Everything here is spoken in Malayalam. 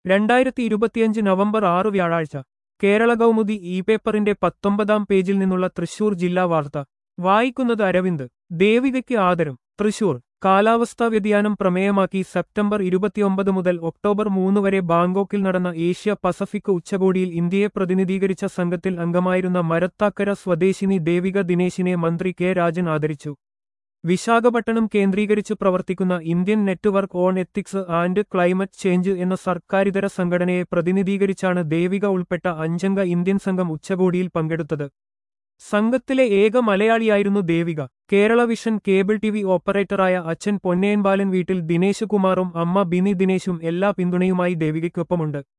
രണ്ടായിരത്തി ഇരുപത്തിയഞ്ച് നവംബർ ആറ് വ്യാഴാഴ്ച കേരള കൗമുദി ഇ പേപ്പറിന്റെ പത്തൊമ്പതാം പേജിൽ നിന്നുള്ള തൃശൂർ ജില്ലാ വാർത്ത വായിക്കുന്നത് അരവിന്ദ് ദേവികയ്ക്ക് ആദരം തൃശൂർ കാലാവസ്ഥാ വ്യതിയാനം പ്രമേയമാക്കി സെപ്റ്റംബർ ഇരുപത്തിയൊമ്പത് മുതൽ ഒക്ടോബർ മൂന്ന് വരെ ബാങ്കോക്കിൽ നടന്ന ഏഷ്യ പസഫിക് ഉച്ചകോടിയിൽ ഇന്ത്യയെ പ്രതിനിധീകരിച്ച സംഘത്തിൽ അംഗമായിരുന്ന മരത്താക്കര സ്വദേശിനി ദേവിക ദിനേശിനെ മന്ത്രി കെ രാജൻ ആദരിച്ചു വിശാഖപട്ടണം കേന്ദ്രീകരിച്ച് പ്രവർത്തിക്കുന്ന Indian network on ethics and climate change എന്ന സർക്കാരിതര സംഘടനയെ പ്രതിനിധീകരിച്ചാണ് ദേവിക ഉൾപ്പെട്ട അഞ്ചംഗ ഇന്ത്യൻ സംഘം ഉച്ചകോടിയിൽ പങ്കെടുത്തത് സംഘത്തിലെ ഏക മലയാളിയായിരുന്നു Devika Kerala vision cable T V ഓപ്പറേറ്ററായ അച്ഛൻ പൊന്നയൻബാലൻ വീട്ടിൽ ദിനേശ് കുമാറും അമ്മ ബിനി ദിനേശും എല്ലാ പിന്തുണയുമായി ദേവികയ്ക്കൊപ്പമുണ്ട്